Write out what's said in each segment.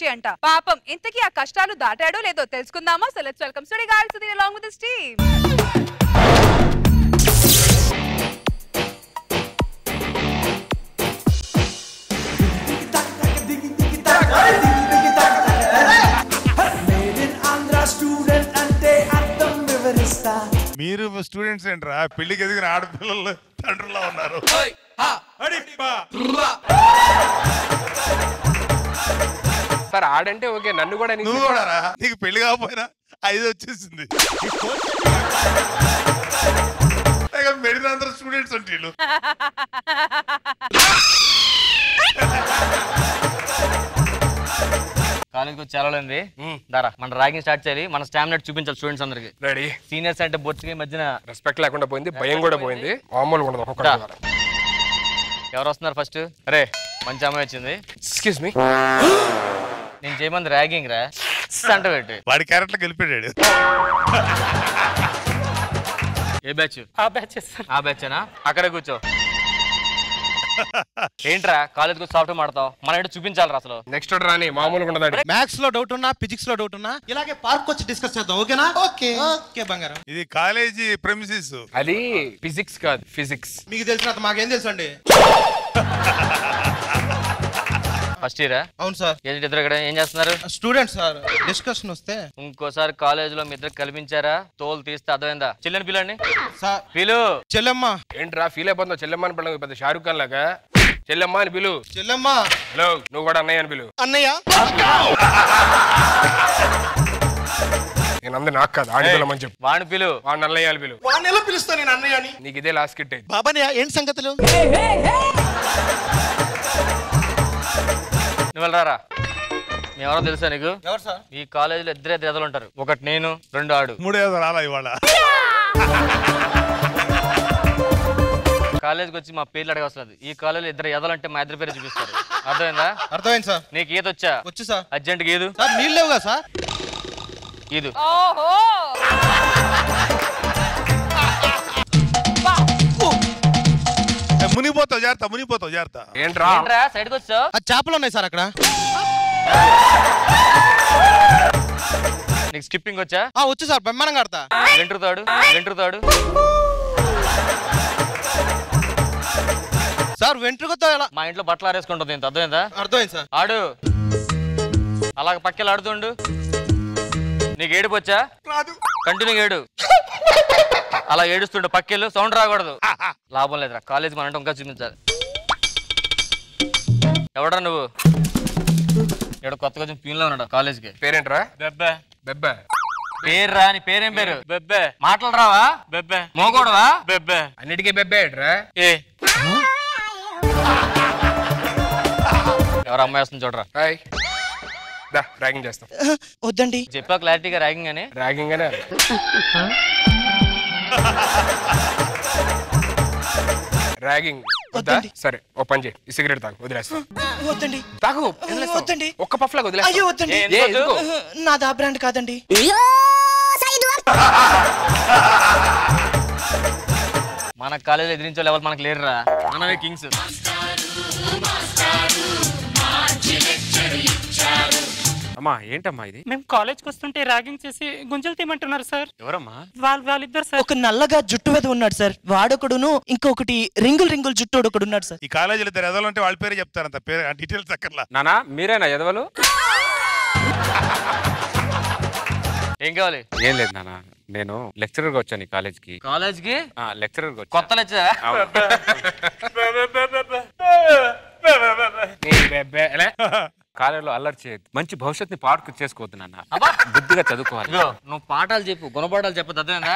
అంట పాపం ఇంతకీ ఆ కష్టాలు దాటాడో లేదో తెలుసుకుందామా so let's welcome study girls along with this team student అంటే అర్థం వివరిస్తా మీరు స్టూడెంట్స్ ఏంట్రా పెళ్లికి ఎదిగిన ఆడపిల్లలు తండ్రులా ఉన్నారు అడిప్పా. సార్ ఆడంటే ఓకే నన్ను కూడా నీకు- నువ్వు కూడా రా. నీకు పెళ్లి కాకపోయినా ఐదు వచ్చేసింది మెడిన అందరూ స్టూడెంట్స్ అంటే వీళ్ళు. కాలేజ్కి వచ్చి చాలండి దారా మన ర్యాగింగ్ స్టార్ట్ చేయాలి మన స్టామినా చూపించాలి స్టూడెంట్స్ అందరికి రెడీ సీనియర్స్ అంటే బొచ్చుకి మధ్యన రెస్పెక్ట్ లేకుండా పోయింది భయం కూడా పోయింది మామూలుగా ఉండదు ఒక్కొక్కటి రా. ద్వారా ఎవరు వస్తున్నారు ఫస్ట్ అరే మంచి అమ్మాయి వచ్చింది ఎక్స్క్యూజ్ మీ నేను చేయమంది ర్యాగింగ్ రా అంట పెట్టి వాడి క్యారెక్టర్ గెలిపాడు ఏ బ్యాచ్ ఆ బ్యాచ్ ఆ బ్యాచ్ అక్కడే కూర్చో ఏంట్రా కాలేజ్కి వచ్చి సాఫ్ట్వేర్ మాడతావు మన ఏంటో చూపించాలి అసలు నెక్స్ట్ రాని మామూలుగా ఉండదు మ్యాథ్స్ లో డౌట్ ఉన్నా ఫిజిక్స్ లో డౌట్ ఉన్నా ఇలాగే పార్క్ వచ్చి డిస్కస్ చేద్దాం ఓకేనా ఓకే ఓకే బంగారం ఇది కాలేజీ ప్రెమిసిస్ అది ఫిజిక్స్ కాదు ఫిజిక్స్ మీకు తెలిసినంత మాకేం తెలుసు అండి ఫస్ట్ ఇయరా అవును సార్ ఏంటి ఇద్దరు ఇక్కడ ఏం చేస్తున్నారు స్టూడెంట్ సార్ డిస్కషన్ వస్తే ఇంకోసారి కాలేజ్ లో మీ ఇద్దరు కల్పించారా తోలు తీస్తే అర్థమైందా చెల్లెని పిల్లండి సార్ పిలు చెల్లెమ్మ ఏంట్రా ఫీల్ అయిపోతున్నావు చెల్లెమ్మ అని పిల్లలు పెద్ద షారుఖ్ ఖాన్ లాగా చెల్లెమ్మ అని పిలు చెల్లెమ్మ హలో నువ్వు కూడా అన్నయ్య అని పిలు అన్నయ్య నేను అందరు నాకు కాదు ఆడి పిల్లమని చెప్పు వాడిని పిలు వాడిని అన్నయ్య అని పిలు వాడిని ఎలా పిలుస్తా నేను అన్నయ్య అని నీకు ఇదే లాస్ట్ కిట్ అయింది బాబానే ఏంటి సంగతులు నువ్వు వెళ్ళరారా ఎవరో తెలుసా నీకు ఎవరు సార్ ఈ కాలేజీలో ఇద్దరే ఎదలు ఉంటారు ఒకటి నేను రెండు ఆడు మూడేదో రాలా ఇవాళ కాలేజ్కి వచ్చి మా పేర్లు అడగవసలేదు ఈ కాలేజీలో ఇద్దరు ఎదలంటే మా ఇద్దరు పేరు చూపిస్తారు అర్థమైందా అర్థమైంది సార్ నీకు ఈత వచ్చా వచ్చు సార్ అర్జెంట్ ఈదు సార్ నీళ్ళు లేవుగా సార్ ఈదు ఓహో ఏ, మునిగిపోతావు జాగ్రత్త మునిగిపోతావు జాగ్రత్త ఏంట్రా ఏంట్రా సైడ్కి వచ్చావు ఆ చేపలు ఉన్నాయి సార్ అక్కడ నీకు స్కిప్పింగ్ వచ్చా ఆ వచ్చు సార్ బ్రహ్మాండంగా ఆడతా వెంట్రుతాడు వెంట్రుతాడు సార్ వెంట్రుకతో ఎలా మా ఇంట్లో బట్టలు ఆరేసుకుంటుంది ఇంత అర్థమైందా అర్థమైంది సార్ ఆడు అలాగ పక్కలు ఆడుతుండు నీకు ఏడుపు వచ్చా కంటిన్యూ ఏడు అలా ఏడుస్తుండు పక్కెళ్ళు సౌండ్ రాకూడదు లాభం లేదురా కాలేజ్ మన ఇంకా చూపించాలి ఎవడా నువ్వు ఇక్కడ కొత్తగా వచ్చిన పీన్లో ఉన్నాడు కాలేజ్కి పేరేంట్రా బెబ్బే బెబ్బా పేరు రా నీ పేరేం పేరు బెబ్బే మాటలు రావా బెబ్బే మోగోడవా బెబ్బే అన్నిటికీ బెబ్బే ఏంట్రా ఏ ఎవరు అమ్మాయి వస్తుంది చూడరా హాయ్ దా ర్యాగింగ్ చేస్తాం వద్దండి చెప్పా క్లారిటీగా ర్యాగింగ్ అని ర్యాగింగ్ అనే ర్యాగింగ్ వద్దా వద్దండి. సరే ఓ పని చేయి ఈ సిగరెట్ తాగు వదిలేస్తా వద్దండి తాగు వదిలేస్తావు. వద్దండి. ఒక్క పఫ్ లాగా వదిలేస్తా అయ్యో వద్దండి ఏ, ఏ, ఎందుకు? ఎందుకు? నాది ఆ బ్రాండ్ కాదండి మన కాలేజీలో ఎదిరించే లెవెల్ మనకు లేరురా మనమే కింగ్స్ అమ్మా ఏంటమ్మా ఇది మేము కాలేజ్కి వస్తుంటే ర్యాగింగ్ చేసి గుంజలు తీయమంటున్నారు సార్ ఎవరమ్మా వాళ్ళు వాళ్ళిద్దరు సార్ ఒక నల్లగా జుట్టు మీద ఉన్నాడు సార్ వాడొకడును ఇంకొకటి రింగుల్ రింగుల్ జుట్టు ఒకడు ఉన్నాడు సార్ ఈ కాలేజీలో ఇద్దరు ఎదలంటే వాళ్ళ పేరే చెప్తారంత పేరు ఆ డీటెయిల్స్ అక్కర్లా నానా మీరేనా ఎదవలు ఏం కావాలి ఏం లేదు నానా నేను లెక్చరర్ గా వచ్చాను ఈ కాలేజ్ కి కాలేజ్కి లెక్చరర్ గా కొత్త లెక్చరా కాలేజీలో అల్లరి చేయొద్దు మంచి భవిష్యత్తుని పాడు చేసుకోవద్దు నాన్న అబ్బా బుద్ధిగా చదువుకోవాలి ఇదిగో నువ్వు పాఠాలు చెప్పు గుణపాఠాలు చెప్పదు అర్థమైందా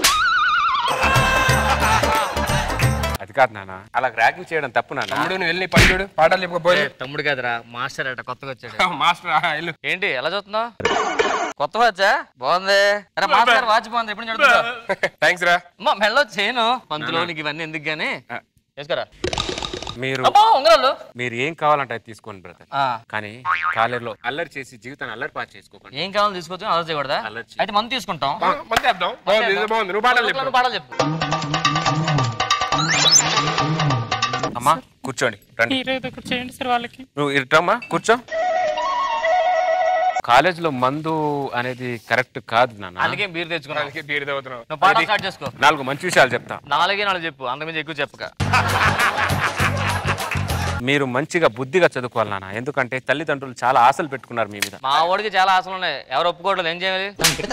అది కాదు నాన్న అలా ర్యాగింగ్ చేయడం తప్పు నాన్న తమ్ముడు నువ్వు వెళ్ళి పని చూడు పాఠాలు చెప్పకపోయి ఏ, తమ్ముడు కాదురా మాస్టర్ అట కొత్తగా వచ్చాడు మాస్టర్ ఆ, వెళ్ళు ఏంటి ఎలా చూస్తున్నావు కొత్త వాచా బాగుంది అరే మాస్టర్ వాచ్ బాగుంది ఎప్పుడు చూడుతున్నా థ్యాంక్స్ రా అమ్మా మెల్లో చేయను పంతులో నీకు ఇవన్నీ ఎందుకు గానీ వేసుకోరా మీరు అబ్బా ఉంగరాలు మీరు ఏం కావాలంటే అది తీసుకోండి బ్రదర్ ఆ, కానీ కాలేజీలో అల్లరి చేసి జీవితాన్ని అల్లరి పాటు చేసుకోకండి ఏం కావాలో తీసుకోవచ్చు అలా చేయకూడదా అలర్జీ. అయితే మందు తీసుకుంటాం మంది వేద్దాం బాగుంది ఇది బాగుంది నువ్వు పాఠాలు చెప్పు నువ్వు పాఠాలు చెప్పు అమ్మా కూర్చోండి రండి హీరో దగ్గర చేయండి సార్ వాళ్ళకి నువ్వు ఇటమ్మా కూర్చో కాలేజీలో మందు అనేది కరెక్ట్ కాదు నాన్న అందుకే బీర్ తెచ్చుకున్నాను అందుకే బీర్ తాగుతున్నావు నువ్వు పాఠం స్టార్ట్ చేసుకో నాలుగు మంచి విషయాలు చెప్తా నాలుగే నాలుగు చెప్పు అంతకుమించి ఎక్కువ చెప్పక మీరు మంచిగా బుద్ధిగా చదువుకోవాలి నాన్న ఎందుకంటే తల్లిదండ్రులు చాలా ఆశలు పెట్టుకున్నారు మీ మీద మా వాడికి చాలా ఆశలు ఉన్నాయి ఎవరు ఒప్పుకోవట్లేదు ఏం చేయాలి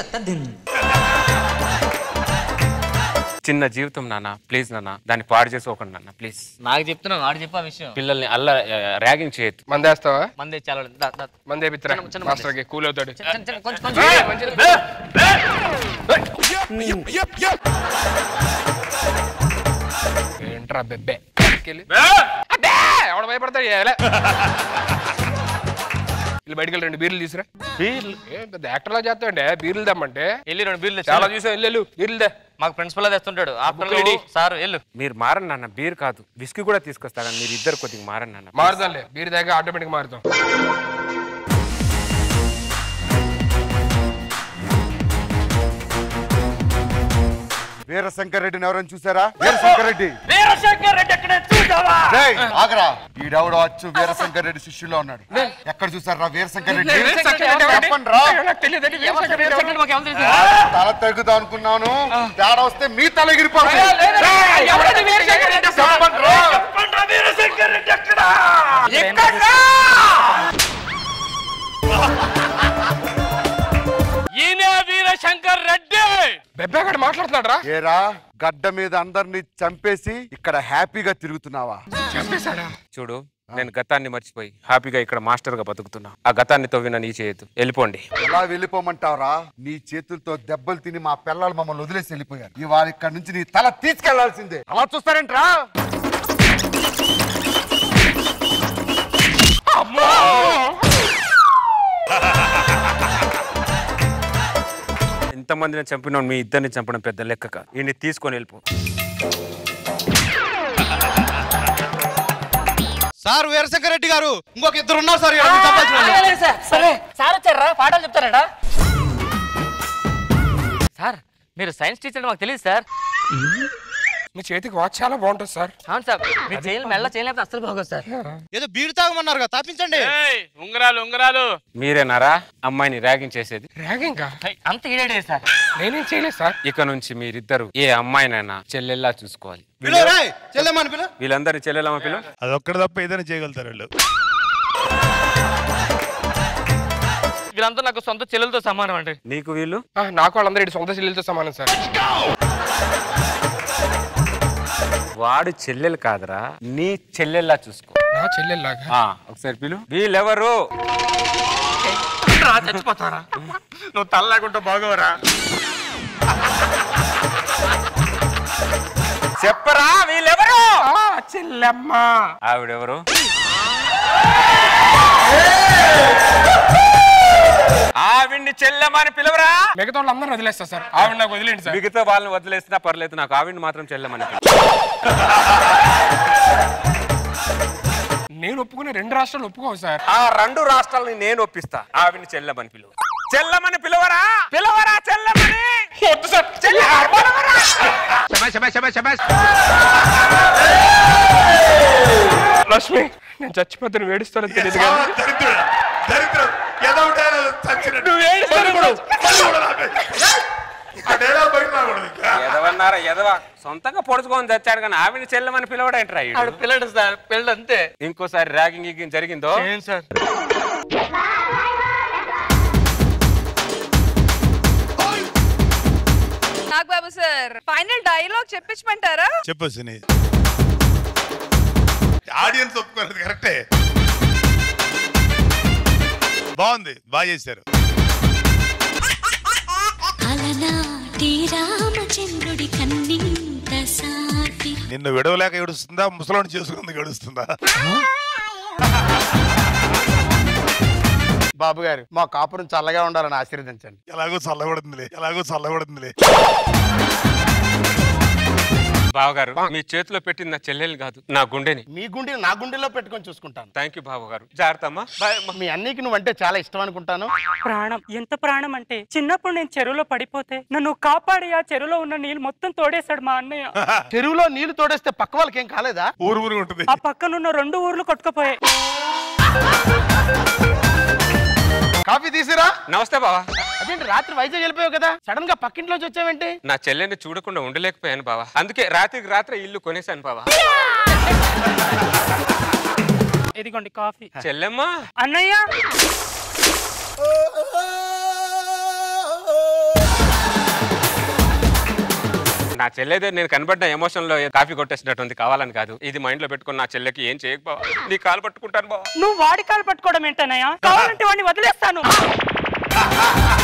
చిన్న జీవితం నాన్న ప్లీజ్ నాన్న దాన్ని పాడు చేసుకోకండి నాన్న ప్లీజ్ నాకు చెప్తున్నావు వాడు చెప్పు ఆ విషయం పిల్లల్ని అల్ల ర్యాగింగ్ చేయొద్దు మందేస్తావా మంది చాలా దా, దా. మందే పిత్తరా చిన్న- చిన్న మాస్టర్కి కూల్ అవుతాడు చిన్న- చిన్న- కొంచెం కొంచెం మంచిది. ఏంట్రా బెబ్బే పట్టుకెళ్ళి. అబ్బే! ఎవడు భయపడతాడు ఏలే. వీళ్ళు బయటికి వెళ్ళి రెండు బీర్లు తీసురా బీర్లు ఏం పెద్ద యాక్టర్లా చేస్తాండే బీర్లు తెమ్మంటే వెళ్ళి రెండు బీర్లు తెచ్చు. చాలా చూసాం వెళ్ళు బీర్లు దే మాకు ప్రిన్సిపల్ తెస్తుంటాడు బుక్ రెడీ. ఆఫ్టర్ సార్ వెళ్ళు మీరు మారండి నాన్న బీర్ కాదు విస్కీ కూడా తీసుకొస్తా కానీ మీరు ఇద్దరు కొద్దిగా మారండి నాన్న మారుదాంలే బీర్ దాకా ఆటోమేటిక్ మారుతాం వీరశంకర్ రెడ్డిని ఎవరైనా చూసారా వీరశంకర్ రెడ్డి రేయ్, ఆగరా ఈడెవడో అచ్చు వీరశంకర్ రెడ్డి శిష్యులో ఉన్నాడు ఎక్కడ చూసారా వీరశంకర్ రెడ్డి చెప్పండి రా తల తెగుతా అనుకున్నాను తేడా వస్తే మీ తల ఎగిరిపోతుంది చెప్పండి రా. ఈయన వీరశంకర్ రెడ్డి బెబ్బే అక్కడ మాట్లాడుతున్నాడు రా ఏరా గడ్డ మీద అందరిని చంపేసి ఇక్కడ హ్యాపీగా తిరుగుతున్నావా చంపేశాడా చూడు నేను గతాన్ని మర్చిపోయి హ్యాపీగా ఇక్కడ మాస్టర్ గా బతుకుతున్నా ఆ గతాన్ని తవ్విన నీ చేయొద్దు వెళ్ళిపోండి ఎలా వెళ్ళిపోమంటావురా నీ చేతులతో దెబ్బలు తిని మా పిల్లలు మమ్మల్ని వదిలేసి వెళ్ళిపోయారు ఇవాళ ఇక్కడ నుంచి నీ తల తీసుకెళ్లాల్సిందే అలా చూస్తారేంట్రా ఇంతమందిని చంపిన మీ ఇద్దరిని చంపడం పెద్ద లెక్క కాదు ఈయన్ని తీసుకొని వెళ్ళిపో సార్ వీరశంకర్ రెడ్డి గారు ఇంకొక ఇద్దరు ఉన్నారు సార్ ఈడ మీరు చంపాల్సిన వాళ్ళు. సరే సార్ వచ్చారా పాఠాలు చెప్తారట సార్ మీరు సైన్స్ టీచర్ మాకు తెలియదు సార్ మీ చేతికి వాచ్ చాలా బాగుంటుంది సార్ అవును సార్ మీరు చేయలు మెల్ల చేయలేకపోతే అస్సలు బాగోదు సార్ ఏదో బీరు తాగమన్నారు కదా తాపించండి ఉంగరాలు ఉంగరాలు మీరేనారా అమ్మాయిని ర్యాగింగ్ చేసేది ర్యాగింగ్ అంత ఈడే సార్ నేనేం చేయలేదు సార్ ఇక నుంచి మీరిద్దరు ఏ అమ్మాయినైనా చెల్లెల్లా చూసుకోవాలి పిలు రేయ్ చెల్లెమ్మని పిలు వీళ్ళందరినీ చెల్లెలమ్మ పిల్ల అదొక్కటి తప్ప ఏదైనా చేయగలుగుతారు వీళ్ళు వీళ్ళంతా నాకు సొంత చెల్లెలతో సమానం అండి నీకు వీళ్ళు ఆ, నాకు వాళ్ళందరూ ఇటు సొంత చెల్లెలతో సమానం సార్ వాడు చెల్లెలు కాదురా నీ చెల్లెల్లా చూసుకో నా చెల్లెల్లాగా ఆ, ఒకసారి పిలు వీళ్ళెవరు చచ్చిపోతారా నువ్వు తల లేకుండా బాగోరా చెప్పరా వీళ్ళెవరు చెల్లెమ్మ ఆవిడెవరు ఆవిడ్ని చెల్లెమని పిలవరా మిగతా వాళ్ళందరూ వదిలేస్తా సార్ ఆవిడ నాకు వదిలేండి సార్ మిగతా వాళ్ళని వదిలేసినా పర్లేదు నాకు ఆవిడ్ని మాత్రం చెల్లెమని పిలు. నేను ఒప్పుకునే రెండు రాష్ట్రాలు ఒప్పుకోవు సార్ ఆ రెండు రాష్ట్రాలని నేను ఒప్పిస్తా ఆవిడ్ని చెల్లెమని పిలువ చెల్లమని పిలవరా పిలవరా చెల్లమని వద్దు సార్ లక్ష్మి నేను చచ్చిపోతాను వేడుస్తాను తెలియదు కానీ దరిద్రుడు దరిద్రుడు ఏదో ఉంటాయో చచ్చినట్టు నువ్వు ఏడుస్తాను ఇప్పుడు. మళ్ళీ కూడా రాబే. ఆ డైలాగ్ బయట రాకూడదు ఇంకా. ఎదవన్నారా ఎదవ సొంతంగా పొడుచుకొని తెచ్చాడు కానీ ఆవిడ్ని చెల్లమని పిలవడేంట్రా ఈడు? ఆడు పిల్లడు సార్ పిల్లడు అంతే ఇంకోసారి ర్యాగింగ్ గిగ్గింగ్ జరిగిందో ఏం sir Nagababu sir final dialogue చెప్పించమంటారా చెప్పు సిని ఆడియన్స్ ఒప్పుకోలేదు కరెక్టే బాగుంది బాగా చేశారు అలనాటి రామచంద్రుడి కన్నింత సాటి నిన్ను విడవలేక ఏడుస్తుందా ముసలోని చేసుకుంది ఏడుస్తుందా బాబు గారు మా కాపురం చల్లగా ఉండాలని ఆశీర్వదించండి ఎలాగో చల్లబడుతుందిలే ఎలాగో చల్లబడుతుందిలే బావగారు మీ చేతిలో పెట్టింది నా చెల్లెలు కాదు నా గుండెని మీ గుండెని నా గుండెలో పెట్టుకొని చూసుకుంటాను థ్యాంక్ యూ బావగారు జాగ్రత్త అమ్మా బాయ్ అమ్మా మీ అన్నికి నువ్వంటే చాలా ఇష్టం అనుకుంటాను ప్రాణం ఎంత ప్రాణం అంటే చిన్నప్పుడు నేను చెరువులో పడిపోతే నన్ను కాపాడి ఆ చెరువులో ఉన్న నీళ్ళు మొత్తం తోడేశాడు మా అన్నయ్య చెరువులో నీళ్లు తోడేస్తే పక్క వాళ్ళకి ఏం కాలేదా ఊరు ఊరు ఉంటుంది ఆ పక్కనున్న రెండు ఊర్లు కొట్టుకుపోయాయి కాఫీ తీసిరా నమస్తే బావా అదేంటి రాత్రి వైజాగ్ వెళ్ళిపోయావు కదా సడన్ గా పక్కింట్లోంచి వచ్చావేంటి నా చెల్లెని చూడకుండా ఉండలేకపోయాను బావా అందుకే రాత్రికి రాత్రి ఇల్లు కొనేశాను బావా ఇదిగోండి కాఫీ చెల్లెమ్మా అన్నయ్య నా చెల్లెదే నేను కనబడ్డ ఎమోషన్ లో కాఫీ కొట్టేసినట్టుంది కావాలని కాదు ఇది మైండ్ లో పెట్టుకుని నా చెల్లెకి ఏం చేయకపోవా నీ కాలు పట్టుకుంటాను బావా నువ్వు వాడి కాలు పట్టుకోవడం ఏంటన్నయ్య కావాలంటే వాడిని వదిలేస్తాను